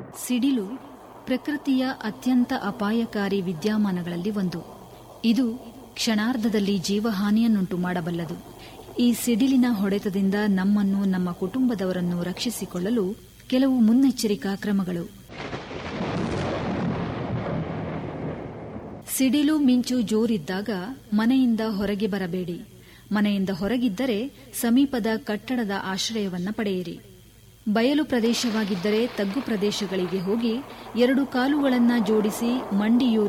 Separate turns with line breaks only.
ಸಿಡಿಲು ಪ್ರಕೃತಿಯ ಅತ್ಯಂತ ಅಪಾಯಕಾರಿ ವಿದ್ಯಮಾನಗಳಲ್ಲಿ ಒಂದು ಇದು ಕ್ಷಣಾರ್ಧದಲ್ಲಿ ಜೀವಹಾನಿಯನ್ನುಂಟು ಮಾಡಬಲ್ಲದು ಈ ಸಿಡಿಲಿನ ಹೊಡೆತದಿಂದ ನಮ್ಮನ್ನು ನಮ್ಮ ಕುಟುಂಬದವರನ್ನು ರಕ್ಷಿಸಿಕೊಳ್ಳಲು ಕೆಲವು ಮುನ್ನೆಚ್ಚರಿಕಾ ಕ್ರಮಗಳು ಸಿಡಿಲು ಮಿಂಚು ಜೋರಿದ್ದಾಗ ಮನೆಯಿಂದ ಹೊರಗೆ ಬರಬೇಡಿ ಮನೆಯಿಂದ ಹೊರಗಿದ್ದರೆ ಸಮೀಪದ ಕಟ್ಟಡದ ಆಶ್ರಯವನ್ನ ಪಡೆಯಿರಿ ಬಯಲು ಪ್ರದೇಶವಾಗಿದ್ದರೆ ತಗ್ಗು ಪ್ರದೇಶಗಳಿಗೆ ಹೋಗಿ ಎರಡು ಕಾಲುಗಳನ್ನು ಜೋಡಿಸಿ ಮಂಡಿಯೂರಿ